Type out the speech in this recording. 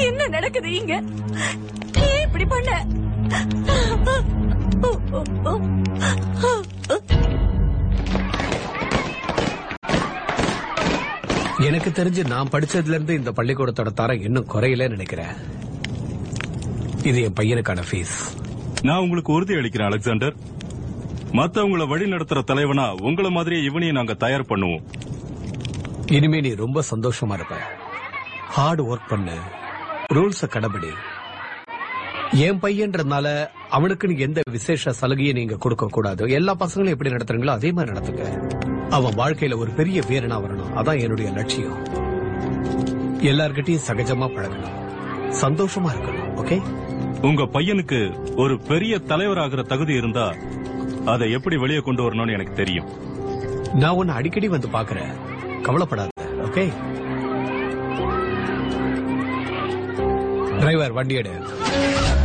என்ன நடக்குது இங்க ஏன் இப்படி பண்ண எனக்கு தெரிஞ்சு நான் படிச்சதுல இருந்து இந்த பள்ளிக்கூடத்தோட தரம் இன்னும் குறையல நினைக்கிறேன் இது என் பையனுக்கான ஃபீஸ் நான் உங்களுக்கு உறுதி அளிக்கிறேன் அலெக்சாண்டர் மத்தவங்கள வழி நடத்துற தலைவனா உங்கள மாதிரியே இவனையும் நாங்க தயார் பண்ணுவோம் இனிமே நீ ரொம்ப சந்தோஷமா இருப்ப ஹார்ட் ஒர்க் பண்ணு ரூல்ஸ கடைபிடி என் பையன்றதுனால அவனுக்குன்னு எந்த விசேஷ சலுகையும் நீங்க கொடுக்க கூடாது எல்லா பசங்களும் எப்படி நடத்துறீங்களோ அதே மாதிரி நடத்துங்க அவன் வாழ்க்கையில ஒரு பெரிய வீரனா வரணும் அதான் என்னுடைய லட்சியம் எல்லார்கிட்டயும் சகஜமா பழகணும் சந்தோஷமா இருக்கணும் ஓகே உங்க பையனுக்கு ஒரு பெரிய தலைவராகிற தகுதி இருந்தா அதை எப்படி வெளியே கொண்டு வரணும்னு எனக்கு தெரியும் நான் உன்னை அடிக்கடி வந்து பாக்குறேன் கவலைப்படாத ஓகே டிரைவர் வண்டி எடு